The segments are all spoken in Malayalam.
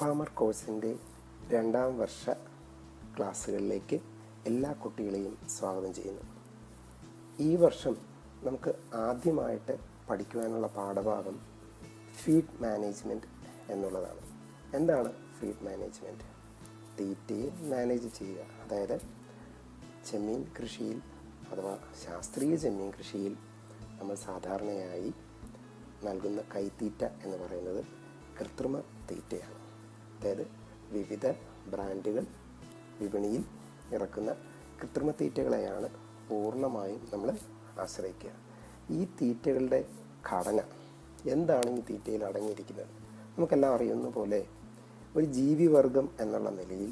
ഫാമർ കോഴ്സിൻ്റെ രണ്ടാം വർഷ ക്ലാസ്സുകളിലേക്ക് എല്ലാ കുട്ടികളെയും സ്വാഗതം ചെയ്യുന്നു ഈ വർഷം നമുക്ക് ആദ്യമായിട്ട് പഠിക്കുവാനുള്ള പാഠഭാഗം ഫീഡ് മാനേജ്മെൻറ്റ് എന്നുള്ളതാണ് എന്താണ് ഫീഡ് മാനേജ്മെൻറ്റ് തീറ്റയെ മാനേജ് ചെയ്യുക അതായത് ചെമ്മീൻ കൃഷിയിൽ അഥവാ ശാസ്ത്രീയ ചെമ്മീൻ കൃഷിയിൽ നമ്മൾ സാധാരണയായി നൽകുന്ന കൈത്തീറ്റ എന്ന് പറയുന്നത് കൃത്രിമ തീറ്റയാണ് അതായത് വിവിധ ബ്രാൻഡുകൾ വിപണിയിൽ ഇറക്കുന്ന കൃത്രിമ തീറ്റകളെയാണ് പൂർണ്ണമായും നമ്മൾ ആശ്രയിക്കുക ഈ തീറ്റകളുടെ ഘടന എന്താണ് ഈ തീറ്റയിൽ അടങ്ങിയിരിക്കുന്നത് നമുക്കെല്ലാം അറിയുന്ന പോലെ ഒരു ജീവിവർഗം എന്നുള്ള നിലയിൽ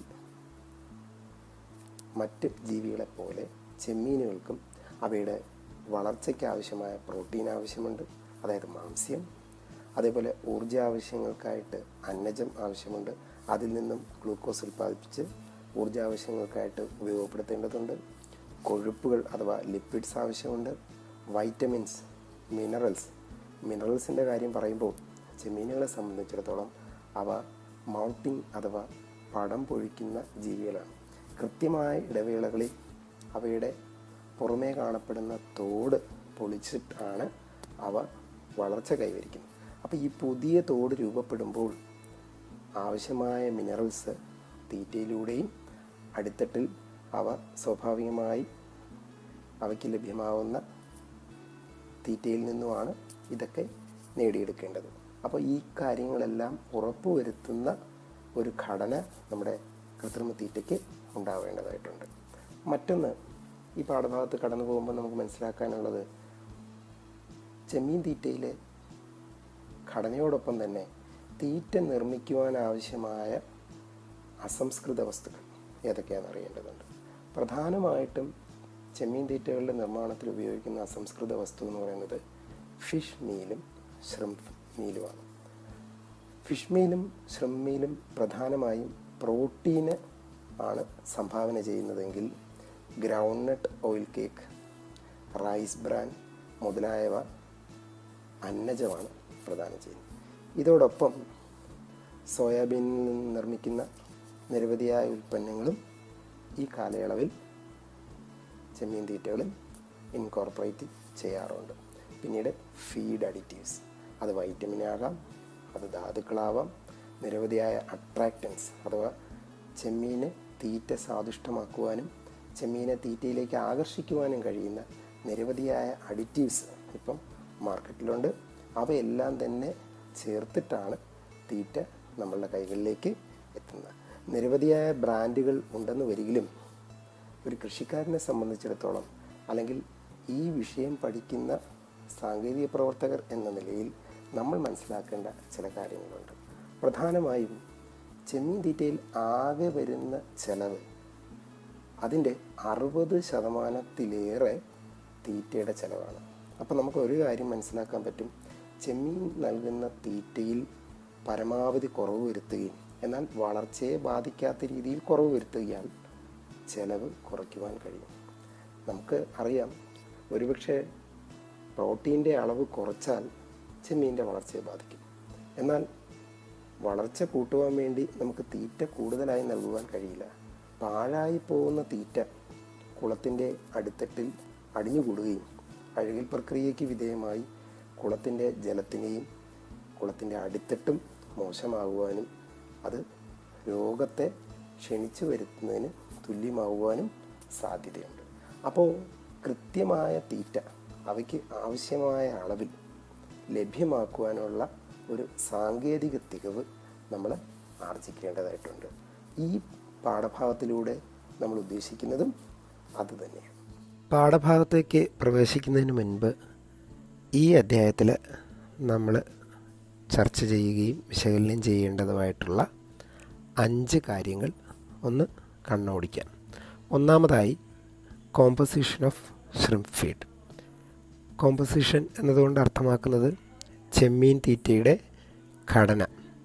മറ്റ് ജീവികളെ പോലെ ചെമ്മീനുകൾക്കും അവയുടെ വളർച്ചയ്ക്ക് ആവശ്യമായ പ്രോട്ടീൻ ആവശ്യമുണ്ട് അതായത് മാംസ്യം അതേപോലെ ഊർജ ആവശ്യങ്ങൾക്കായിട്ട് അന്നജം ആവശ്യമുണ്ട് അതിൽ നിന്നും ഗ്ലൂക്കോസ് ഉൽപ്പാദിപ്പിച്ച് ഊർജ ആവശ്യങ്ങൾക്കായിട്ട് ഉപയോഗപ്പെടുത്തേണ്ടതുണ്ട് കൊഴുപ്പുകൾ അഥവാ ലിപ്പിഡ്സ് ആവശ്യമുണ്ട് വൈറ്റമിൻസ് മിനറൽസ് മിനറൽസിൻ്റെ കാര്യം പറയുമ്പോൾ ചെമ്മീനുകളെ സംബന്ധിച്ചിടത്തോളം അവ മൗട്ടിങ് അഥവാ പടം പൊഴിക്കുന്ന ജീവികളാണ് കൃത്യമായ ഇടവേളകളിൽ അവയുടെ പുറമേ കാണപ്പെടുന്ന തോട് പൊളിച്ചിട്ടാണ് അവ വളർച്ച കൈവരിക്കുന്നത് അപ്പോൾ ഈ പുതിയ തോട് രൂപപ്പെടുമ്പോൾ ആവശ്യമായ മിനറൽസ് തീറ്റയിലൂടെയും അടിത്തട്ടിൽ അവ സ്വാഭാവികമായി അവയ്ക്ക് ലഭ്യമാവുന്ന തീറ്റയിൽ നിന്നുമാണ് ഇതൊക്കെ നേടിയെടുക്കേണ്ടത് അപ്പോൾ ഈ കാര്യങ്ങളെല്ലാം ഉറപ്പുവരുത്തുന്ന ഒരു ഘടന നമ്മുടെ കൃത്രിമ തീറ്റയ്ക്ക് ഉണ്ടാവേണ്ടതായിട്ടുണ്ട് മറ്റൊന്ന് ഈ പാഠഭാഗത്ത് കടന്നു പോകുമ്പോൾ നമുക്ക് മനസ്സിലാക്കാനുള്ളത് ചെമ്മീൻ തീറ്റയിലെ ഘടനയോടൊപ്പം തന്നെ തീറ്റ നിർമ്മിക്കുവാൻ ആവശ്യമായ അസംസ്കൃത വസ്തുക്കൾ ഏതൊക്കെയാണെന്ന് അറിയേണ്ടതുണ്ട് പ്രധാനമായിട്ടും ചെമ്മീൻ തീറ്റകളുടെ നിർമ്മാണത്തിൽ ഉപയോഗിക്കുന്ന അസംസ്കൃത വസ്തു എന്ന് പറയുന്നത് ഫിഷ് മീലും ഷ്രിംപ് മീലുമാണ് ഫിഷ് മീലും ഷ്രിംപ് മീലും പ്രധാനമായും പ്രോട്ടീന് ആണ് സംഭാവന ചെയ്യുന്നതെങ്കിൽ groundnut oil cake rice bran മുതലായവ അന്നജമാണ് പ്രദാനം ചെയ്യുന്നത് ഇതോടൊപ്പം സോയാബീനിൽ നിന്ന് നിർമ്മിക്കുന്ന നിരവധിയായ ഉൽപ്പന്നങ്ങളും ഈ കാലയളവിൽ ചെമ്മീൻ തീറ്റകളിൽ ഇൻകോർപ്പറേറ്റ് ചെയ്യാറുണ്ട് പിന്നീട് ഫീഡ് അഡിറ്റീവ്സ് അത് വൈറ്റമിൻ ആകാം അത് ധാതുക്കളാവാം നിരവധിയായ അട്രാക്റ്റൻസ് അഥവാ ചെമ്മീനെ തീറ്റ സാദുഷ്ടമാക്കുവാനും ചെമ്മീനെ തീറ്റയിലേക്ക് ആകർഷിക്കുവാനും കഴിയുന്ന നിരവധിയായ അഡിറ്റീവ്സ് ഇപ്പം മാർക്കറ്റിലുണ്ട് അവയെല്ലാം തന്നെ ചേർത്തിട്ടാണ് തീറ്റ നമ്മളുടെ കൈകളിലേക്ക് എത്തുന്നത് നിരവധിയായ ബ്രാൻഡുകൾ ഉണ്ടെന്ന് വരികിലും ഒരു കൃഷിക്കാരനെ സംബന്ധിച്ചിടത്തോളം അല്ലെങ്കിൽ ഈ വിഷയം പഠിക്കുന്ന സാങ്കേതിക പ്രവർത്തകർ എന്ന നിലയിൽ നമ്മൾ മനസ്സിലാക്കേണ്ട ചില കാര്യങ്ങളുണ്ട് പ്രധാനമായും ചെമ്മീൻ തീറ്റയിൽ ആകെ വരുന്ന ചെലവ് അതിൻ്റെ അറുപത് ശതമാനത്തിലേറെ തീറ്റയുടെ ചിലവാണ് അപ്പോൾ നമുക്ക് ഒരു കാര്യം മനസ്സിലാക്കാൻ പറ്റും ചെമ്മീൻ നൽകുന്ന തീറ്റയിൽ പരമാവധി കുറവ് വരുത്തുകയും എന്നാൽ വളർച്ചയെ ബാധിക്കാത്ത രീതിയിൽ കുറവ് വരുത്തുകയാൽ ചിലവ് കുറയ്ക്കുവാൻ കഴിയും നമുക്ക് അറിയാം ഒരുപക്ഷെ പ്രോട്ടീൻ്റെ അളവ് കുറച്ചാൽ ചെമ്മീൻ്റെ വളർച്ചയെ ബാധിക്കും എന്നാൽ വളർച്ച കൂട്ടുവാൻ വേണ്ടി നമുക്ക് തീറ്റ കൂടുതലായി നൽകുവാൻ കഴിയില്ല പാഴായി പോകുന്ന തീറ്റ കുളത്തിൻ്റെ അടിത്തട്ടിൽ അടിഞ്ഞുകൂടുകയും അഴുകൽ പ്രക്രിയയ്ക്ക് വിധേയമായി കുളത്തിൻ്റെ ജലത്തിനെയും കുളത്തിൻ്റെ അടിത്തട്ടും മോശമാകുവാനും അത് രോഗത്തെ ക്ഷണിച്ചു വരുത്തുന്നതിന് തുല്യമാകുവാനും സാധ്യതയുണ്ട് അപ്പോൾ കൃത്യമായ തീറ്റ അവയ്ക്ക് ആവശ്യമായ അളവിൽ ലഭ്യമാക്കുവാനുള്ള ഒരു സാങ്കേതിക തികവ് നമ്മൾ ആർജിക്കേണ്ടതായിട്ടുണ്ട് ഈ പാഠഭാഗത്തിലൂടെ നമ്മൾ ഉദ്ദേശിക്കുന്നതും അതുതന്നെയാണ് പാഠഭാഗത്തേക്ക് പ്രവേശിക്കുന്നതിന് മുൻപ് ഈ അധ്യായത്തിൽ നമ്മൾ ചർച്ച ചെയ്യുകയും വിശകലനം ചെയ്യേണ്ടതുമായിട്ടുള്ള അഞ്ച് കാര്യങ്ങൾ ഒന്ന് കണ്ണോടിക്കാം ഒന്നാമതായി composition of shrimp feed composition എന്നതുകൊണ്ട് അർത്ഥമാക്കുന്നത് ചെമ്മീൻ തീറ്റയുടെ ഘടന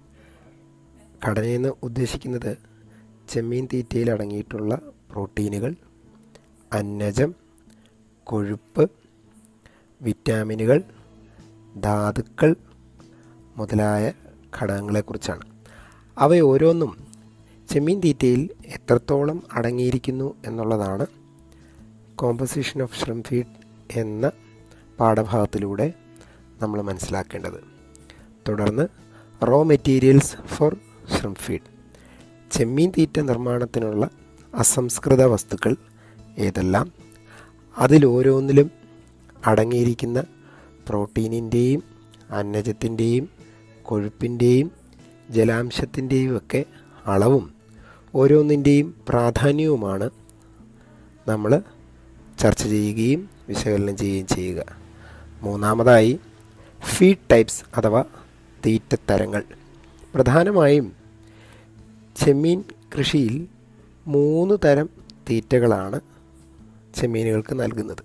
ഘടനയെന്ന് ഉദ്ദേശിക്കുന്നത് ചെമ്മീൻ തീറ്റയിൽ അടങ്ങിയിട്ടുള്ള പ്രോട്ടീനുകൾ അന്നജം കൊഴുപ്പ് വിറ്റാമിനുകൾ ധാതുക്കൾ മുതലായ ഘടകങ്ങളെക്കുറിച്ചാണ് അവ ഓരോന്നും ചെമ്മീൻ തീറ്റയിൽ എത്രത്തോളം അടങ്ങിയിരിക്കുന്നു എന്നുള്ളതാണ് കോമ്പസിഷൻ ഓഫ് ഷ്രം ഫീഡ് എന്ന പാഠഭാഗത്തിലൂടെ നമ്മൾ മനസ്സിലാക്കേണ്ടത് തുടർന്ന് raw materials for shrimp feed ചെമ്മീൻ തീറ്റ നിർമ്മാണത്തിനുള്ള അസംസ്കൃത വസ്തുക്കൾ ഏതെല്ലാം അതിലോരോന്നിലും അടങ്ങിയിരിക്കുന്ന പ്രോട്ടീനിൻ്റെയും അന്നജത്തിൻ്റെയും കൊഴുപ്പിൻ്റെയും ജലാംശത്തിൻ്റെയും ഒക്കെ അളവും ഓരോന്നിൻ്റെയും പ്രാധാന്യവുമാണ് നമ്മൾ ചർച്ച ചെയ്യുകയും വിശകലനം ചെയ്യുകയും ചെയ്യുക മൂന്നാമതായി ഫീഡ് ടൈപ്സ് അഥവാ തീറ്റത്തരങ്ങൾ പ്രധാനമായും ചെമ്മീൻ കൃഷിയിൽ മൂന്ന് തരം തീറ്റകളാണ് ചെമ്മീനുകൾക്ക് നൽകുന്നത്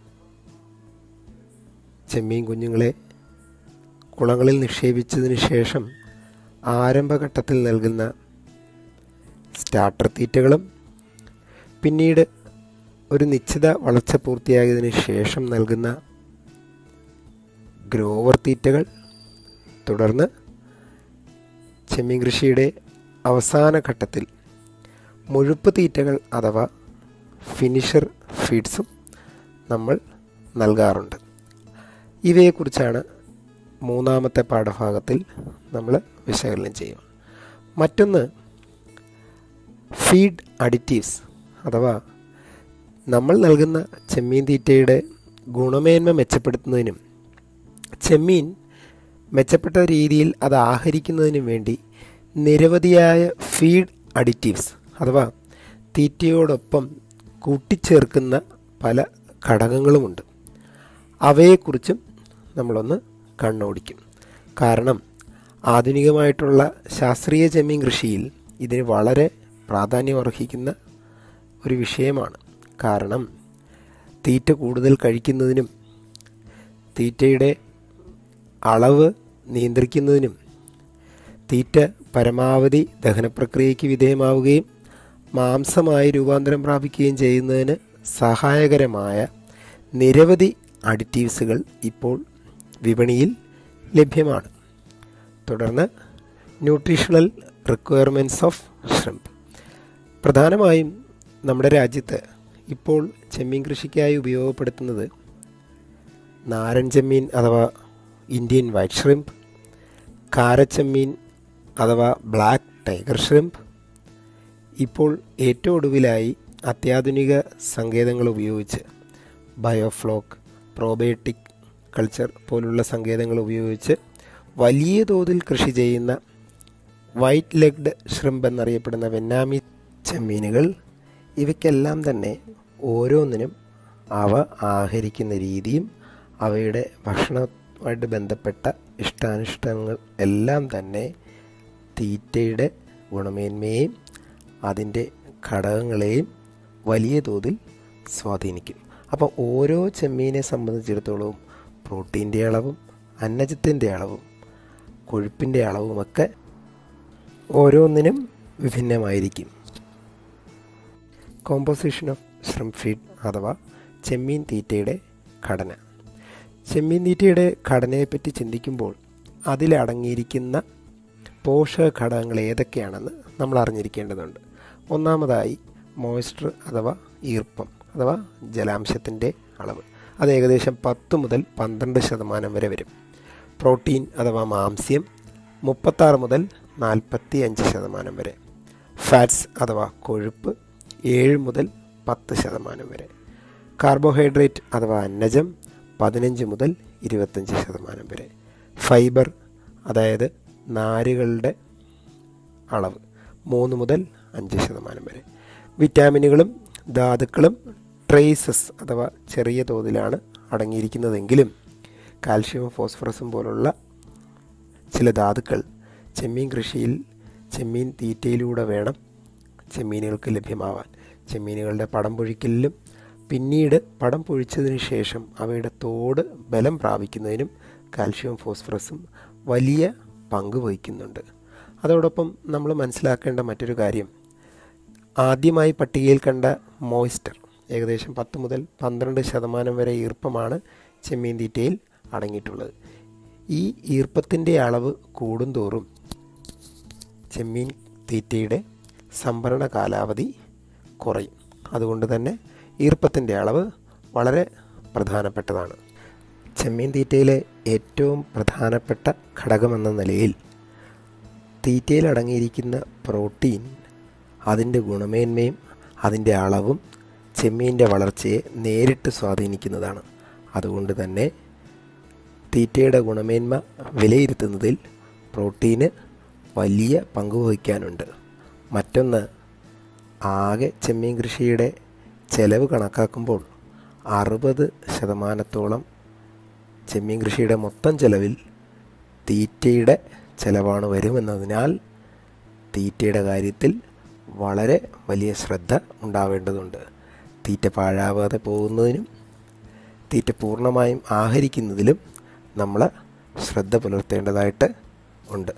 ചെമ്മീൻ കുഞ്ഞുങ്ങളെ കുളങ്ങളിൽ നിക്ഷേപിച്ചതിന് ശേഷം ആരംഭഘട്ടത്തിൽ നൽകുന്ന സ്റ്റാർട്ടർ തീറ്റകളും പിന്നീട് ഒരു നിശ്ചിത വളർച്ച പൂർത്തിയായതിനു ശേഷം നൽകുന്ന ഗ്രോവർ തീറ്റകൾ തുടർന്ന് ചെമ്മീൻ കൃഷിയുടെ അവസാന ഘട്ടത്തിൽ മുഴുപ്പ് തീറ്റകൾ അഥവാ ഫിനിഷർ ഫീഡ്സും നമ്മൾ നൽകാറുണ്ട് ഇവയെക്കുറിച്ചാണ് മൂന്നാമത്തെ പാഠഭാഗത്തിൽ നമ്മൾ വിശകലനം ചെയ്യുക മറ്റൊന്ന് ഫീഡ് അഡിറ്റീവ്സ് അഥവാ നമ്മൾ നൽകുന്ന ചെമ്മീൻ തീറ്റയുടെ ഗുണമേന്മ മെച്ചപ്പെടുത്തുന്നതിനും ചെമ്മീൻ മെച്ചപ്പെട്ട രീതിയിൽ അത് ആഹരിക്കുന്നതിനും വേണ്ടി നിരവധിയായ ഫീഡ് അഡിറ്റീവ്സ് അഥവാ തീറ്റയോടൊപ്പം കൂട്ടിച്ചേർക്കുന്ന പല ഘടകങ്ങളുമുണ്ട് അവയെക്കുറിച്ചും നമ്മളൊന്ന് കണ്ണോടിക്കും കാരണം ആധുനികമായിട്ടുള്ള ശാസ്ത്രീയ ചെമ്മീൻ കൃഷിയിൽ ഇതിന് വളരെ പ്രാധാന്യം അർഹിക്കുന്ന ഒരു വിഷയമാണ് കാരണം തീറ്റ കൂടുതൽ കഴിക്കുന്നതിനും തീറ്റയുടെ അളവ് നിയന്ത്രിക്കുന്നതിനും തീറ്റ പരമാവധി ദഹനപ്രക്രിയയ്ക്ക് വിധേയമാവുകയും മാംസമായി രൂപാന്തരം പ്രാപിക്കുകയും ചെയ്യുന്നതിന് സഹായകരമായ നിരവധി അഡിറ്റീവ്സുകൾ ഇപ്പോൾ വിപണിയിൽ ലഭ്യമാണ് തുടർന്ന് ന്യൂട്രീഷണൽ റിക്വയർമെൻറ്റ്സ് ഓഫ് ഷ്രിംപ് പ്രധാനമായും നമ്മുടെ രാജ്യത്ത് ഇപ്പോൾ ചെമ്മീൻ കൃഷിക്കായി ഉപയോഗപ്പെടുത്തുന്നത് നാരൻ ചെമ്മീൻ അഥവാ ഇന്ത്യൻ വൈറ്റ് ഷ്രിംപ് കാരച്ചെമ്മീൻ അഥവാ ബ്ലാക്ക് ടൈഗർ ഷ്രിംപ് ഇപ്പോൾ ഏറ്റവും ഒടുവിലായി അത്യാധുനിക സങ്കേതങ്ങൾ ഉപയോഗിച്ച് ബയോഫ്ലോക്ക് പ്രോബയോട്ടിക് കൾച്ചർ പോലുള്ള സങ്കേതങ്ങൾ ഉപയോഗിച്ച് വലിയ തോതിൽ കൃഷി ചെയ്യുന്ന വൈറ്റ് ലെഗ്ഡ് ഷ്രിംപ് എന്നറിയപ്പെടുന്ന വെന്നാമി ചെമ്മീനുകൾ ഇവയ്ക്കെല്ലാം തന്നെ ഓരോന്നിനും അവ ആഹരിക്കുന്ന രീതിയും അവയുടെ ഭക്ഷണവുമായിട്ട് ബന്ധപ്പെട്ട ഇഷ്ടാനിഷ്ടങ്ങൾ എല്ലാം തന്നെ തീറ്റയുടെ ഗുണമേന്മയെയും അതിൻ്റെ ഘടകങ്ങളെയും വലിയ തോതിൽ സ്വാധീനിക്കും അപ്പോൾ ഓരോ ചെമ്മീനെ സംബന്ധിച്ചിടത്തോളവും പ്രോട്ടീൻ്റെ അളവും അന്നജത്തിൻ്റെ അളവും കൊഴുപ്പിൻ്റെ അളവുമൊക്കെ ഓരോന്നിനും വിഭിന്നമായിരിക്കും കോമ്പോസിഷൻ ഓഫ് ഷ്രം ഫീഡ് അഥവാ ചെമ്മീൻ തീറ്റയുടെ ഘടന ചെമ്മീൻ തീറ്റയുടെ ഘടനയെപ്പറ്റി ചിന്തിക്കുമ്പോൾ അതിലടങ്ങിയിരിക്കുന്ന പോഷക ഘടകങ്ങൾ ഏതൊക്കെയാണെന്ന് നമ്മൾ അറിഞ്ഞിരിക്കേണ്ടതുണ്ട് ഒന്നാമതായി മോയ്സ്ചർ അഥവാ ഈർപ്പം അഥവാ ജലാംശത്തിൻ്റെ അളവ് അത് ഏകദേശം പത്ത് മുതൽ പന്ത്രണ്ട് ശതമാനം വരെ വരും പ്രോട്ടീൻ അഥവാ മാംസ്യം മുപ്പത്താറ് മുതൽ നാൽപ്പത്തി അഞ്ച് ശതമാനം വരെ ഫാറ്റ്സ് അഥവാ കൊഴുപ്പ് ഏഴ് മുതൽ പത്ത് ശതമാനം വരെ കാർബോഹൈഡ്രേറ്റ് അഥവാ അന്നജം പതിനഞ്ച് മുതൽ ഇരുപത്തഞ്ച് ശതമാനം വരെ ഫൈബർ അതായത് നാരുകളുടെ അളവ് മൂന്ന് മുതൽ അഞ്ച് ശതമാനം വരെ വിറ്റാമിനുകളും ധാതുക്കളും ട്രേസസ് അഥവാ ചെറിയ തോതിലാണ് അടങ്ങിയിരിക്കുന്നതെങ്കിലും കാൽഷ്യവും ഫോസ്ഫറസും പോലുള്ള ചില ധാതുക്കൾ ചെമ്മീൻ കൃഷിയിൽ ചെമ്മീൻ തീറ്റയിലൂടെ വേണം ചെമ്മീനുകൾക്ക് ലഭ്യമാവാൻ ചെമ്മീനുകളുടെ പടം പൊഴിക്കലിലും പിന്നീട് പടം പൊഴിച്ചതിന് ശേഷം അവയുടെ തോട് ബലം പ്രാപിക്കുന്നതിനും കാൽഷ്യവും ഫോസ്ഫറസും വലിയ പങ്ക് വഹിക്കുന്നുണ്ട് അതോടൊപ്പം നമ്മൾ മനസ്സിലാക്കേണ്ട മറ്റൊരു കാര്യം ആദ്യമായി പട്ടികയിൽ കണ്ട മോയ്സ്റ്റർ ഏകദേശം പത്ത് മുതൽ പന്ത്രണ്ട് ശതമാനം വരെ ഈർപ്പമാണ് ചെമ്മീൻ തീറ്റയിൽ അടങ്ങിയിട്ടുള്ളത് ഈ ഈർപ്പത്തിൻ്റെ അളവ് കൂടുന്തോറും ചെമ്മീൻ തീറ്റയുടെ സംഭരണ കാലാവധി കുറയും അതുകൊണ്ട് തന്നെ ഈർപ്പത്തിൻ്റെ അളവ് വളരെ പ്രധാനപ്പെട്ടതാണ് ചെമ്മീൻ തീറ്റയിലെ ഏറ്റവും പ്രധാനപ്പെട്ട ഘടകമെന്ന നിലയിൽ തീറ്റയിൽ അടങ്ങിയിരിക്കുന്ന പ്രോട്ടീൻ അതിൻ്റെ ഗുണമേന്മയും അതിൻ്റെ അളവും ചെമ്മീൻ്റെ വളർച്ചയെ നേരിട്ട് സ്വാധീനിക്കുന്നതാണ് അതുകൊണ്ട് തന്നെ തീറ്റയുടെ ഗുണമേന്മ വിലയിരുത്തുന്നതിൽ പ്രോട്ടീന് വലിയ പങ്ക് വഹിക്കാനുണ്ട് മറ്റൊന്ന് ആകെ ചെമ്മീൻ കൃഷിയുടെ ചെലവ് കണക്കാക്കുമ്പോൾ അറുപത് ശതമാനത്തോളം ചെമ്മീൻ കൃഷിയുടെ മൊത്തം ചെലവിൽ തീറ്റയുടെ ചെലവാണ് വരുമെന്നതിനാൽ തീറ്റയുടെ കാര്യത്തിൽ വളരെ വലിയ ശ്രദ്ധ ഉണ്ടാവേണ്ടതുണ്ട് തീറ്റ പാഴാവാതെ പോകുന്നതിനും തീറ്റ പൂർണ്ണമായും ആഹരിക്കുന്നതിലും നമ്മൾ ശ്രദ്ധ പുലർത്തേണ്ടതായിട്ട് ഉണ്ട്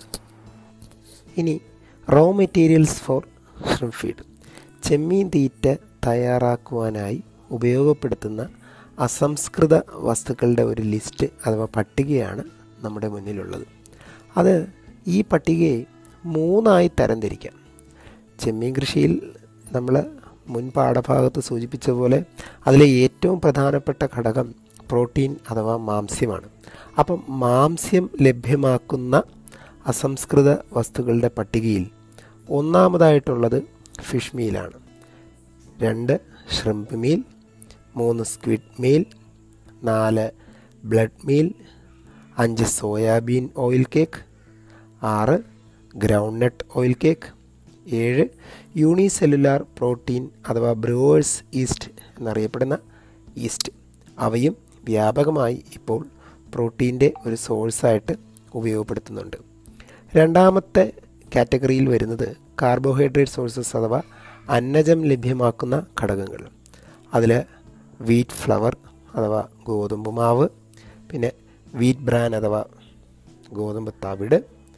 ഇനി raw materials for shrimp feed ചെമ്മീൻ തീറ്റ തയ്യാറാക്കുവാനായി ഉപയോഗപ്പെടുത്തുന്ന അസംസ്കൃത വസ്തുക്കളുടെ ഒരു ലിസ്റ്റ് അഥവാ പട്ടികയാണ് നമ്മുടെ മുന്നിലുള്ളത് അത് ഈ പട്ടികയെ മൂന്നായി തരംതിരിക്കാം ചെമ്മീൻ കൃഷിയിൽ നമ്മൾ മുൻ പാഠഭാഗത്ത് സൂചിപ്പിച്ച പോലെ അതിലെ ഏറ്റവും പ്രധാനപ്പെട്ട ഘടകം പ്രോട്ടീൻ അഥവാ മാംസ്യമാണ് അപ്പം മാംസ്യം ലഭ്യമാക്കുന്ന അസംസ്കൃത വസ്തുക്കളുടെ പട്ടികയിൽ ഒന്നാമതായിട്ടുള്ളത് ഫിഷ് മീലാണ് രണ്ട് ഷ്രിംപ് മീൽ മൂന്ന് സ്ക്വിഡ് മീൽ നാല് ബ്ലഡ് മീൽ അഞ്ച് സോയാബീൻ ഓയിൽ കേക്ക് ആറ് ഗ്രൗണ്ട് നട്ട് ഓയിൽ കേക്ക് ഏഴ് യൂണിസെല്ലുലാർ പ്രോട്ടീൻ അഥവാ ബ്രൂവേഴ്സ് ഈസ്റ്റ് എന്നറിയപ്പെടുന്ന ഈസ്റ്റ് അവയും വ്യാപകമായി ഇപ്പോൾ പ്രോട്ടീൻ്റെ ഒരു സോഴ്സായിട്ട് ഉപയോഗപ്പെടുത്തുന്നുണ്ട് രണ്ടാമത്തെ കാറ്റഗറിയിൽ വരുന്നത് കാർബോഹൈഡ്രേറ്റ് സോഴ്സസ് അഥവാ അന്നജം ലഭ്യമാക്കുന്ന ഘടകങ്ങൾ അതിൽ വീറ്റ് ഫ്ലവർ അഥവാ ഗോതമ്പ് മാവ് പിന്നെ വീറ്റ് ബ്രാൻ അഥവാ ഗോതമ്പ് തവിട്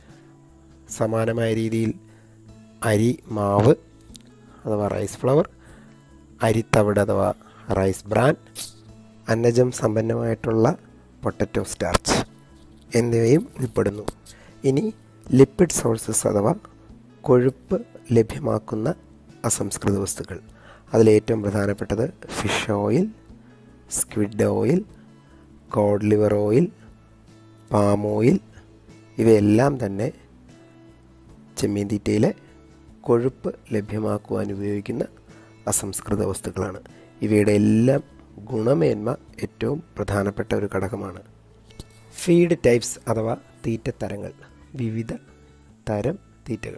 സമാനമായ രീതിയിൽ അരി മാവ് അഥവാ റൈസ് ഫ്ലവർ അരിത്തവിട് അഥവാ റൈസ് ബ്രാൻ അന്നജം സമ്പന്നമായിട്ടുള്ള പൊട്ടറ്റോ സ്റ്റാർച്ച് എന്നിവയും ഉൾപ്പെടുന്നു ഇനി ലിപ്പിഡ് സോഴ്സസ് അഥവാ കൊഴുപ്പ് ലഭ്യമാക്കുന്ന അസംസ്കൃത വസ്തുക്കൾ അതിലേറ്റവും പ്രധാനപ്പെട്ടത് fish oil squid oil cod liver oil palm oil ഇവയെല്ലാം തന്നെ ചെമ്മീൻ തീറ്റയിലെ കൊഴുപ്പ് ലഭ്യമാക്കുവാൻ ഉപയോഗിക്കുന്ന അസംസ്കൃത വസ്തുക്കളാണ് ഇവയുടെ എല്ലാം ഗുണമേന്മ ഏറ്റവും പ്രധാനപ്പെട്ട ഒരു ഘടകമാണ് ഫീഡ് ടൈപ്സ് അഥവാ തീറ്റ തരങ്ങൾ വിവിധ തരം തീറ്റകൾ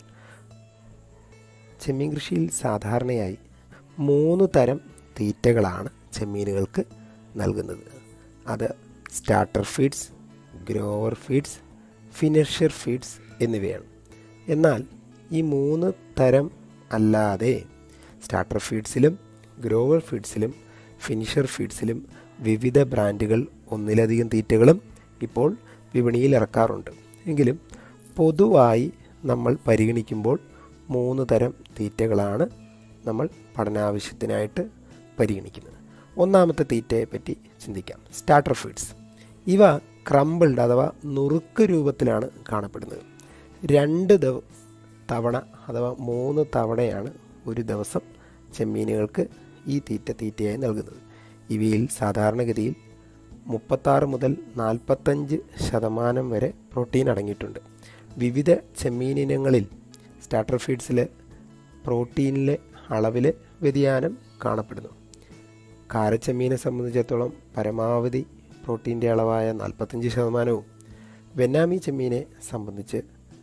ചെമ്മീൻ കൃഷിയിൽ സാധാരണയായി മൂന്ന് തരം തീറ്റകളാണ് ചെമ്മീനുകൾക്ക് നൽകുന്നത് അത് starter feeds grower feeds finisher feeds എന്നിവയാണ് എന്നാൽ ഈ മൂന്ന് തരം അല്ലാതെ സ്റ്റാർട്ടർ ഫീഡ്സിലും ഗ്രോവർ ഫീഡ്സിലും ഫിനിഷർ ഫീഡ്സിലും വിവിധ ബ്രാൻഡുകൾ ഒന്നിലധികം തീറ്റകളും ഇപ്പോൾ വിപണിയിൽ ഇറക്കാറുണ്ട് എങ്കിലും പൊതുവായി നമ്മൾ പരിഗണിക്കുമ്പോൾ മൂന്ന് തരം തീറ്റകളാണ് നമ്മൾ പഠനാവശ്യത്തിനായിട്ട് പരിഗണിക്കുന്നത് ഒന്നാമത്തെ തീറ്റയെ പറ്റി ചിന്തിക്കാം സ്റ്റാർട്ടർ ഫീഡ്സ് ഇവ ക്രമ്പിൾഡ് അഥവാ നുറുക്ക് രൂപത്തിലാണ് കാണപ്പെടുന്നത് രണ്ട് ദവ തവണ അഥവാ മൂന്ന് തവണയാണ് ഒരു ദിവസം ചെമ്മീനുകൾക്ക് ഈ തീറ്റ തീറ്റയായി നൽകുന്നത് ഇവയിൽ സാധാരണഗതിയിൽ മുപ്പത്താറ് മുതൽ നാൽപ്പത്തഞ്ച് ശതമാനം വരെ പ്രോട്ടീൻ അടങ്ങിയിട്ടുണ്ട് വിവിധ ചെമ്മീനിനങ്ങളിൽ സ്റ്റാർട്ടർ ഫീഡ്സിൽ പ്രോട്ടീനിലെ അളവിൽ വ്യതിയാനം കാണപ്പെടുന്നു കാരച്ചെമ്മീനെ സംബന്ധിച്ചിടത്തോളം പരമാവധി പ്രോട്ടീൻ്റെ അളവായ നാൽപ്പത്തഞ്ച് ശതമാനവും വെന്നാമി ചെമ്മീനെ സംബന്ധിച്ച്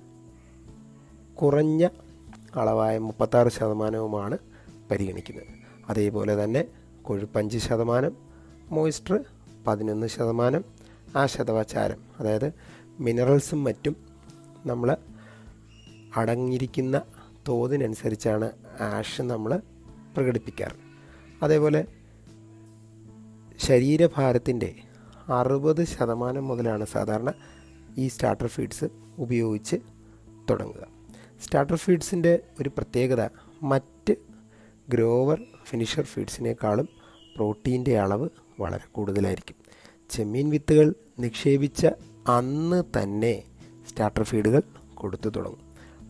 കുറഞ്ഞ അളവായ മുപ്പത്താറ് ശതമാനവുമാണ് പരിഗണിക്കുന്നത് അതേപോലെ തന്നെ കൊഴുപ്പഞ്ച് ശതമാനം മോയ്സ്ചർ പതിനൊന്ന് ശതമാനം ആ ശതവാചാരം അതായത് മിനറൽസും മറ്റും നമ്മൾ അടങ്ങിയിരിക്കുന്ന തോതിനനുസരിച്ചാണ് ആഷ് നമ്മൾ പ്രകടിപ്പിക്കാറ് അതേപോലെ ശരീരഭാരത്തിൻ്റെ അറുപത് ശതമാനം മുതലാണ് സാധാരണ ഈ സ്റ്റാർട്ടർ ഫീഡ്സ് ഉപയോഗിച്ച് തുടങ്ങുക സ്റ്റാർട്ടർ ഫീഡ്സിൻ്റെ ഒരു പ്രത്യേകത മറ്റ് ഗ്രോവർ ഫിനിഷർ ഫീഡ്സിനേക്കാളും പ്രോട്ടീൻ്റെ അളവ് വളരെ കൂടുതലായിരിക്കും ചെമ്മീൻ വിത്തുകൾ നിക്ഷേപിച്ച അന്ന് തന്നെ സ്റ്റാർട്ടർ ഫീഡുകൾ കൊടുത്തു തുടങ്ങും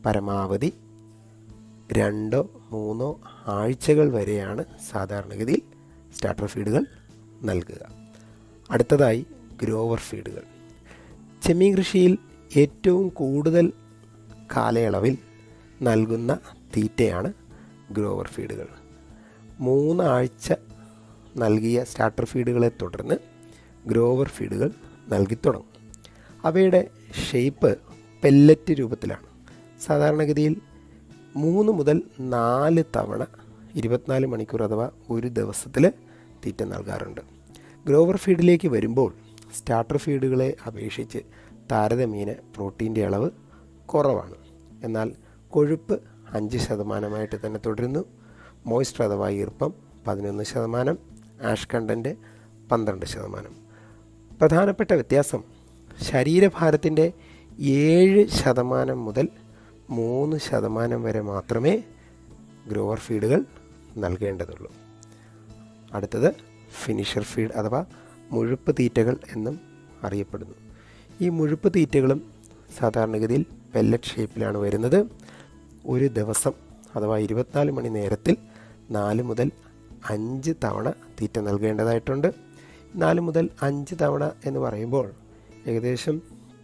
പരമാവധി രണ്ടോ മൂന്നോ ആഴ്ചകൾ വരെയാണ് സാധാരണഗതിയിൽ സ്റ്റാർട്ടർ ഫീഡുകൾ നൽകുക അടുത്തതായി ഗ്രോവർ ഫീഡുകൾ ചെമ്മീൻ കൃഷിയിൽ ഏറ്റവും കൂടുതൽ കാലയളവിൽ നൽകുന്ന തീറ്റയാണ് ഗ്രോവർ ഫീഡുകൾ മൂന്നാഴ്ച നൽകിയ സ്റ്റാർട്ടർ ഫീഡുകളെ തുടർന്ന് ഗ്രോവർ ഫീഡുകൾ നൽകി തുടങ്ങും അവയുടെ ഷേപ്പ് പെല്ലറ്റ് രൂപത്തിലാണ് സാധാരണഗതിയിൽ മൂന്ന് മുതൽ നാല് തവണ ഇരുപത്തിനാല് മണിക്കൂർ അഥവാ ഒരു ദിവസത്തിൽ തീറ്റ നൽകാറുണ്ട് ഗ്രോവർ ഫീഡിലേക്ക് വരുമ്പോൾ സ്റ്റാർട്ടർ ഫീഡുകളെ അപേക്ഷിച്ച് താരതമ്യേന പ്രോട്ടീൻ്റെ അളവ് കുറവാണ് എന്നാൽ കൊഴുപ്പ് അഞ്ച് ശതമാനമായിട്ട് തന്നെ തുടരുന്നു മോയ്സ്ചർ അഥവാ ഈർപ്പം പതിനൊന്ന് ശതമാനം ആഷ് കണ്ടൻറ്റ് പന്ത്രണ്ട് ശതമാനം പ്രധാനപ്പെട്ട വ്യത്യാസം ശരീരഭാരത്തിൻ്റെ ഏഴ് ശതമാനം മുതൽ മൂന്ന് ശതമാനം വരെ മാത്രമേ ഗ്രോവർ ഫീഡുകൾ നൽകേണ്ടതുള്ളൂ അടുത്തത് ഫിനിഷർ ഫീഡ് അഥവാ മുഴുപ്പ് തീറ്റകൾ എന്നും അറിയപ്പെടുന്നു ഈ മുഴുപ്പ് തീറ്റകളും സാധാരണഗതിയിൽ പെല്ലറ്റ് ഷേപ്പിലാണ് വരുന്നത് ഒരു ദിവസം അഥവാ ഇരുപത്തിനാല് മണി നേരത്തിൽ നാല് മുതൽ അഞ്ച് തവണ തീറ്റ നൽകേണ്ടതായിട്ടുണ്ട് നാല് മുതൽ അഞ്ച് തവണ എന്ന് പറയുമ്പോൾ ഏകദേശം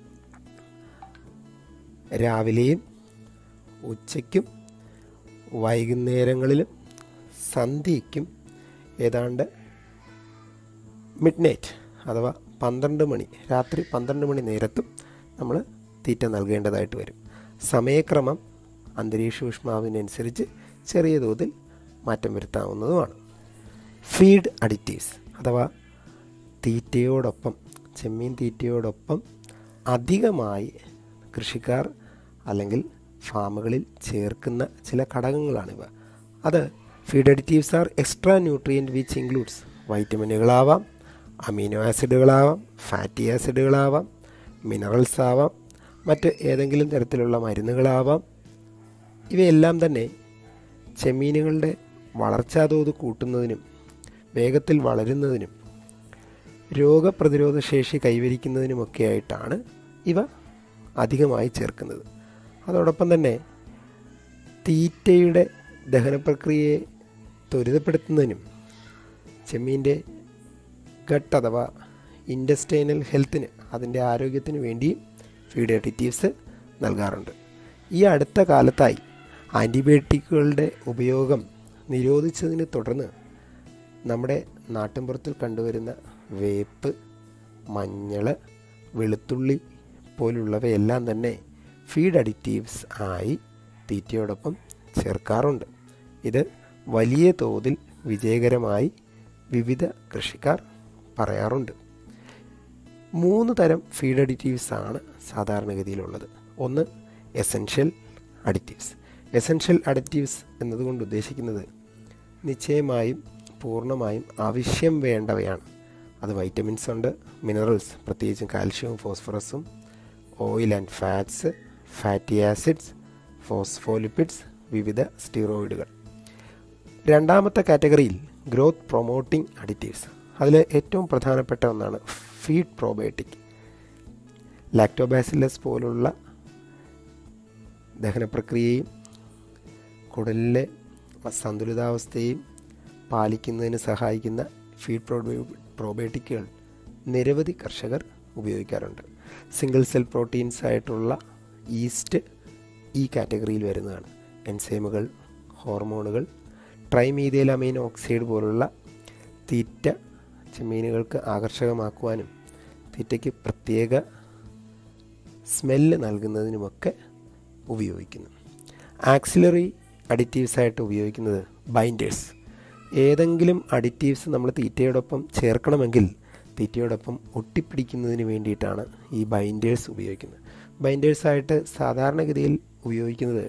രാവിലെയും ഉച്ചയ്ക്കും വൈകുന്നേരങ്ങളിലും സന്ധ്യയ്ക്കും ഏതാണ്ട് മിഡ് നൈറ്റ് അഥവാ പന്ത്രണ്ട് മണി രാത്രി പന്ത്രണ്ട് മണി നേരത്തും നമ്മൾ തീറ്റ നൽകേണ്ടതായിട്ട് വരും സമയക്രമം അന്തരീക്ഷ ഊഷ്മാവിനനുസരിച്ച് ചെറിയ തോതിൽ മാറ്റം വരുത്താവുന്നതുമാണ് ഫീഡ് അഡിറ്റീവ്സ് അഥവാ തീറ്റയോടൊപ്പം ചെമ്മീൻ തീറ്റയോടൊപ്പം അധികമായി കൃഷിക്കാർ അല്ലെങ്കിൽ ഫാമുകളിൽ ചേർക്കുന്ന ചില ഘടകങ്ങളാണിവ അത് feed additives are extra nutrient which includes വൈറ്റമിനുകളാവാം അമീനോ ആസിഡുകളാവാം ഫാറ്റി ആസിഡുകളാവാം മിനറൽസ് ആവാം മറ്റ് ഏതെങ്കിലും തരത്തിലുള്ള മരുന്നുകളാവാം ഇവയെല്ലാം തന്നെ ചെമ്മീനുകളുടെ വളർച്ചാതോത് കൂട്ടുന്നതിനും വേഗത്തിൽ വളരുന്നതിനും രോഗപ്രതിരോധ ശേഷി കൈവരിക്കുന്നതിനുമൊക്കെ ആയിട്ടാണ് ഇവ അധികമായി ചേർക്കുന്നത് അതോടൊപ്പം തന്നെ തീറ്റയുടെ ദഹനപ്രക്രിയയെ ത്വരിതപ്പെടുത്തുന്നതിനും ചെമ്മീൻ്റെ ഗട്ട് അഥവാ ഇൻഡസ്റ്റൈനൽ ഹെൽത്തിന് അതിൻ്റെ ആരോഗ്യത്തിന് വേണ്ടിയും ഫീഡ് അഡിറ്റീവ്സ് നൽകാറുണ്ട് ഈ അടുത്ത കാലത്തായി ആൻറ്റിബയോട്ടിക്കുകളുടെ ഉപയോഗം നിരോധിച്ചതിനെ തുടർന്ന് നമ്മുടെ നാട്ടിൻപുറത്തിൽ കണ്ടുവരുന്ന വേപ്പ് മഞ്ഞൾ വെളുത്തുള്ളി പോലുള്ളവയെല്ലാം തന്നെ ഫീഡ് അഡിറ്റീവ്സ് ആയി തീറ്റയോടൊപ്പം ചേർക്കാറുണ്ട് ഇത് വലിയ തോതിൽ വിജയകരമായി വിവിധ കൃഷിക്കാർ പറയാറുണ്ട് മൂന്ന് തരം ഫീഡ് അഡിറ്റീവ്സ് ആണ് സാധാരണഗതിയിലുള്ളത് ഒന്ന് എസൻഷ്യൽ അഡിറ്റീവ്സ് എസൻഷ്യൽ അഡിറ്റീവ്സ് എന്നതുകൊണ്ട് ഉദ്ദേശിക്കുന്നത് നിശ്ചയമായും പൂർണ്ണമായും ആവശ്യം വേണ്ടവയാണ് അത് വൈറ്റമിൻസ് ഉണ്ട് മിനറൽസ് പ്രത്യേകിച്ചും കാൽഷ്യവും ഫോസ്ഫറസും oil and fats fatty acids phospholipids വിവിധ സ്റ്റീറോയിഡുകൾ രണ്ടാമത്തെ കാറ്റഗറിയിൽ ഗ്രോത്ത് പ്രൊമോട്ടിംഗ് അഡിറ്റീവ്സ് അതിൽ ഏറ്റവും പ്രധാനപ്പെട്ട ഒന്നാണ് ഫീഡ് പ്രോബയോട്ടിക് ലാക്ടോബാസിലസ് പോലുള്ള ദഹനപ്രക്രിയയും കുടലിലെ സന്തുലിതാവസ്ഥയും പാലിക്കുന്നതിന് സഹായിക്കുന്ന ഫീഡ് പ്രോബയോ പ്രോബയോട്ടിക്കുകൾ നിരവധി കർഷകർ ഉപയോഗിക്കാറുണ്ട് സിംഗിൾ സെൽ പ്രോട്ടീൻസ് ആയിട്ടുള്ള ഈസ്റ്റ് ഈ കാറ്റഗറിയിൽ വരുന്നതാണ് എൻസൈമുകൾ ഹോർമോണുകൾ ട്രൈമീതേൽ അമീൻ ഓക്സൈഡ് പോലുള്ള തീറ്റ ചെമ്മീനുകൾക്ക് ആകർഷകമാക്കുവാനും തീറ്റയ്ക്ക് പ്രത്യേക സ്മെല്ല് നൽകുന്നതിനുമൊക്കെ ഉപയോഗിക്കുന്നു ആക്സിലറി അഡിറ്റീവ്സ് ആയിട്ട് ഉപയോഗിക്കുന്നത് ബൈൻഡേഴ്സ് ഏതെങ്കിലും അഡിറ്റീവ്സ് നമ്മൾ തീറ്റയോടൊപ്പം ചേർക്കണമെങ്കിൽ തീറ്റയോടൊപ്പം ഒട്ടിപ്പിടിക്കുന്നതിന് വേണ്ടിയിട്ടാണ് ഈ ബൈൻഡേഴ്സ് ഉപയോഗിക്കുന്നത് ബൈൻഡേഴ്സായിട്ട് സാധാരണഗതിയിൽ ഉപയോഗിക്കുന്നത്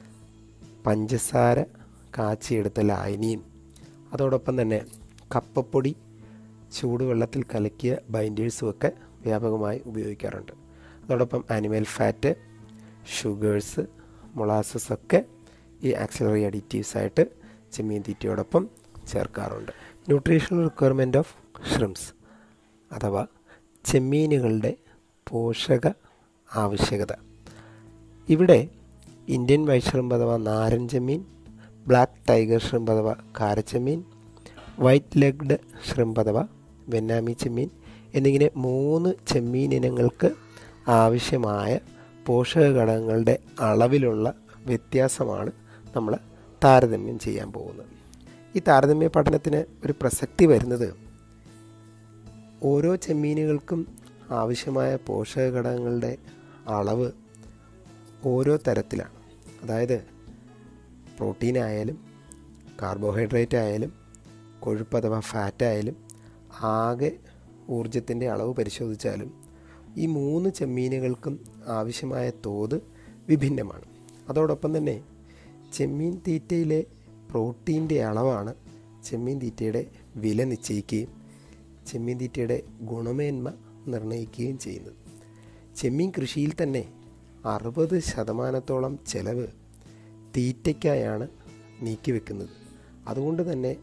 പഞ്ചസാര കാച്ചിയെടുത്ത ലായനിയും അതോടൊപ്പം തന്നെ കപ്പപ്പൊടി ചൂടുവെള്ളത്തിൽ കലക്കിയ ബൈൻഡേഴ്സും ഒക്കെ വ്യാപകമായി ഉപയോഗിക്കാറുണ്ട് അതോടൊപ്പം ആനിമൽ ഫാറ്റ് ഷുഗേഴ്സ് മൊളാസസ് ഒക്കെ ഈ ആക്സിലറി അഡിറ്റീവ്സ് ആയിട്ട് ചെമ്മീൻ തീറ്റയോടൊപ്പം ചേർക്കാറുണ്ട് ന്യൂട്രീഷണൽ റിക്വയർമെൻറ്റ് ഓഫ് ഷ്രിംസ് അഥവാ ചെമ്മീനുകളുടെ പോഷക ആവശ്യകത ഇവിടെ ഇന്ത്യൻ വൈറ്റ് ഷ്രിമ്പ് അഥവാ നാരൻ ചെമ്മീൻ ബ്ലാക്ക് ടൈഗർ ഷ്രിമ്പ് അഥവാ കാരച്ചെമ്മീൻ വൈറ്റ് ലെഗ്ഡ് ഷ്രിമ്പ് അഥവാ വെന്നാമി ചെമ്മീൻ എന്നിങ്ങനെ മൂന്ന് ചെമ്മീൻ ഇനങ്ങൾക്ക് ആവശ്യമായ പോഷക ഘടകങ്ങളുടെ അളവിലുള്ള വ്യത്യാസമാണ് നമ്മൾ താരതമ്യം ചെയ്യാൻ പോകുന്നത് ഈ താരതമ്യ പഠനത്തിന് ഒരു പ്രസക്തി വരുന്നത് ഓരോ ചെമ്മീനുകൾക്കും ആവശ്യമായ പോഷക ഘടകങ്ങളുടെ അളവ് ഓരോ തരത്തിലാണ് അതായത് പ്രോട്ടീൻ ആയാലും കാർബോഹൈഡ്രേറ്റ് ആയാലും കൊഴുപ്പ് അഥവാ ഫാറ്റ് ആയാലും ആകെ ഊർജത്തിൻ്റെ അളവ് പരിശോധിച്ചാലും ഈ മൂന്ന് ചെമ്മീനുകൾക്കും ആവശ്യമായ തോത് വിഭിന്നമാണ് അതോടൊപ്പം തന്നെ ചെമ്മീൻ തീറ്റയിലെ പ്രോട്ടീൻ്റെ അളവാണ് ചെമ്മീൻ തീറ്റയുടെ വില നിശ്ചയിക്കുകയും ചെമ്മീൻ തീറ്റയുടെ ഗുണമേന്മ നിർണ്ണയിക്കുകയും ചെയ്യുന്നത് ചെമ്മീൻ കൃഷിയിൽ തന്നെ അറുപത് ശതമാനത്തോളം ചെലവ് തീറ്റയ്ക്കായാണ് നീക്കിവെക്കുന്നത് അതുകൊണ്ട് തന്നെ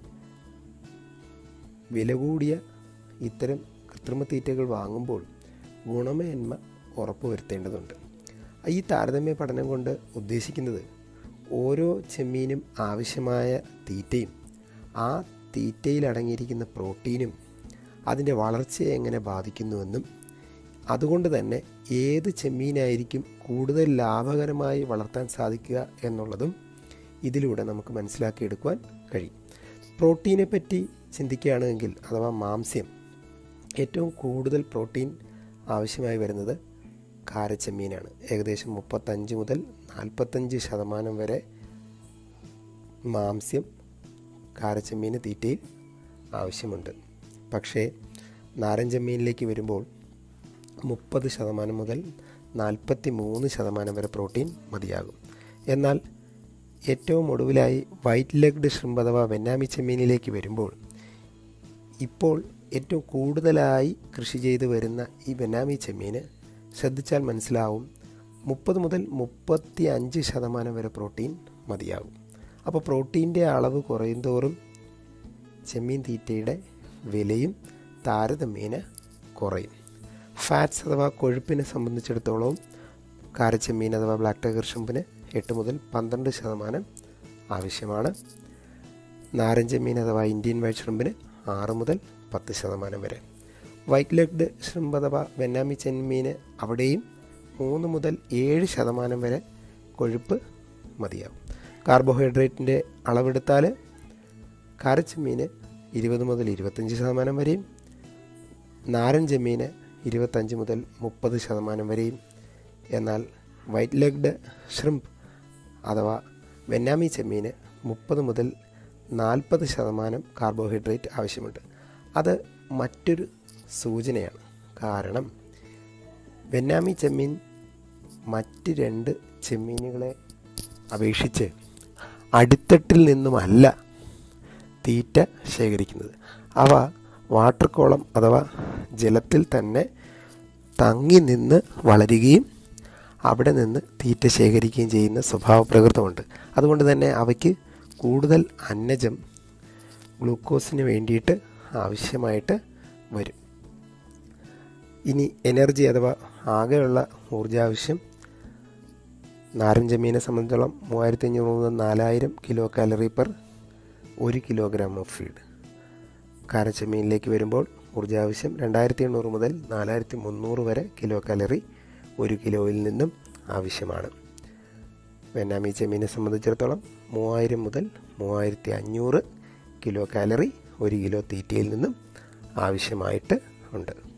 വില കൂടിയ ഇത്തരം കൃത്രിമ തീറ്റകൾ വാങ്ങുമ്പോൾ ഗുണമേന്മ ഉറപ്പുവരുത്തേണ്ടതുണ്ട് ഈ താരതമ്യ പഠനം കൊണ്ട് ഉദ്ദേശിക്കുന്നത് ഓരോ ചെമ്മീനും ആവശ്യമായ തീറ്റയും ആ തീറ്റയിൽ അടങ്ങിയിരിക്കുന്ന പ്രോട്ടീനും അതിൻ്റെ വളർച്ചയെ എങ്ങനെ ബാധിക്കുന്നുവെന്നും അതുകൊണ്ട് തന്നെ ഏത് ചെമ്മീനായിരിക്കും കൂടുതൽ ലാഭകരമായി വളർത്താൻ സാധിക്കുക എന്നുള്ളതും ഇതിലൂടെ നമുക്ക് മനസ്സിലാക്കിയെടുക്കുവാൻ കഴിയും പ്രോട്ടീനെ പറ്റി ചിന്തിക്കുകയാണെങ്കിൽ അഥവാ മാംസ്യം ഏറ്റവും കൂടുതൽ പ്രോട്ടീൻ ആവശ്യമായി വരുന്നത് കാരച്ചെമ്മീനാണ് ഏകദേശം മുപ്പത്തഞ്ച് മുതൽ നാൽപ്പത്തഞ്ച് ശതമാനം വരെ മാംസ്യം കാരച്ചെമ്മീന് തീറ്റയിൽ ആവശ്യമുണ്ട് പക്ഷേ നാരൻ ചെമ്മീനിലേക്ക് വരുമ്പോൾ മുപ്പത് ശതമാനം മുതൽ നാൽപ്പത്തി മൂന്ന് ശതമാനം വരെ പ്രോട്ടീൻ മതിയാകും എന്നാൽ ഏറ്റവും ഒടുവിലായി വൈറ്റ് ലെഗ്ഡ് ഷ്രിമ്പ് അഥവാ വെന്നാമി ചെമ്മീനിലേക്ക് വരുമ്പോൾ ഇപ്പോൾ ഏറ്റവും കൂടുതലായി കൃഷി ചെയ്തു വരുന്ന ഈ ബെന്നാമി ചെമ്മീന് ശ്രദ്ധിച്ചാൽ മനസ്സിലാവും മുപ്പത് മുതൽ മുപ്പത്തി അഞ്ച് ശതമാനം വരെ പ്രോട്ടീൻ മതിയാകും അപ്പോൾ പ്രോട്ടീൻ്റെ അളവ് കുറയും തോറും ചെമ്മീൻ തീറ്റയുടെ വിലയും താരതമ്യേന കുറയും ഫാറ്റ്സ് അഥവാ കൊഴുപ്പിനെ സംബന്ധിച്ചിടത്തോളം കാരച്ചെമ്മീൻ അഥവാ ബ്ലാക്ക് ടൈഗർ ഷുമ്പിന് എട്ട് മുതൽ പന്ത്രണ്ട് ശതമാനം ആവശ്യമാണ് നാരഞ്ചെമ്മീൻ അഥവാ ഇന്ത്യൻ വൈറ്റ് ഷ്രിമ്പിന് ആറ് മുതൽ പത്ത് ശതമാനം വരെ വൈറ്റ് ലെഗ്ഡ് ഷ്രിമ്പ് അഥവാ വെന്നാമി ചെമ്മീന് അവിടെയും മൂന്ന് മുതൽ ഏഴ് ശതമാനം വരെ കൊഴുപ്പ് മതിയാവും കാർബോഹൈഡ്രേറ്റിൻ്റെ അളവെടുത്താൽ കാരച്ചെമ്മീന് ഇരുപത് മുതൽ ഇരുപത്തഞ്ച് ശതമാനം വരെയും നാരൻ ചെമ്മീന് ഇരുപത്തഞ്ച് മുതൽ മുപ്പത് ശതമാനം വരെയും എന്നാൽ വൈറ്റ് ലെഗ്ഡ് ഷ്രിമ്പ് അഥവാ വെന്നാമി ചെമ്മീന് മുപ്പത് മുതൽ നാൽപ്പത് ശതമാനം കാർബോഹൈഡ്രേറ്റ് ആവശ്യമുണ്ട് അത് മറ്റൊരു സൂചനയാണ് കാരണം വെന്നാമി ചെമ്മീൻ മറ്റ് രണ്ട് ചെമ്മീനുകളെ അപേക്ഷിച്ച് അടിത്തട്ടിൽ നിന്നുമല്ല തീറ്റ ശേഖരിക്കുന്നത് അവ വാട്ടർ കോളം അഥവാ ജലത്തിൽ തന്നെ തങ്ങി നിന്ന് വളരുകയും അവിടെ നിന്ന് തീറ്റ ശേഖരിക്കുകയും ചെയ്യുന്ന സ്വഭാവ പ്രകൃതമുണ്ട് അതുകൊണ്ട് തന്നെ അവയ്ക്ക് കൂടുതൽ അന്നജം ഗ്ലൂക്കോസിന് വേണ്ടിയിട്ട് ആവശ്യമായിട്ട് വരും ഇനി എനർജി അഥവാ ആകെയുള്ള ഊർജാവശ്യം നാരഞ്ച മീനെ സംബന്ധിച്ചോളം മൂവായിരത്തി അഞ്ഞൂറ് മുതൽ നാലായിരം കിലോ കാലറി പെർ ഒരു കിലോഗ്രാം ഓഫ് ഫീഡ് കാരച്ചമീനിലേക്ക് വരുമ്പോൾ ഊർജാവശ്യം രണ്ടായിരത്തി എണ്ണൂറ് മുതൽ നാലായിരത്തി മുന്നൂറ് വരെ കിലോ കാലറി ഒരു കിലോയിൽ നിന്നും ആവശ്യമാണ് വെന്നാമി ചെമ്മീനെ സംബന്ധിച്ചിടത്തോളം മൂവായിരം മുതൽ മൂവായിരത്തി അഞ്ഞൂറ് കിലോ കാലറി ഒരു കിലോ തീറ്റയിൽ നിന്നും ആവശ്യമായിട്ട് ഉണ്ട്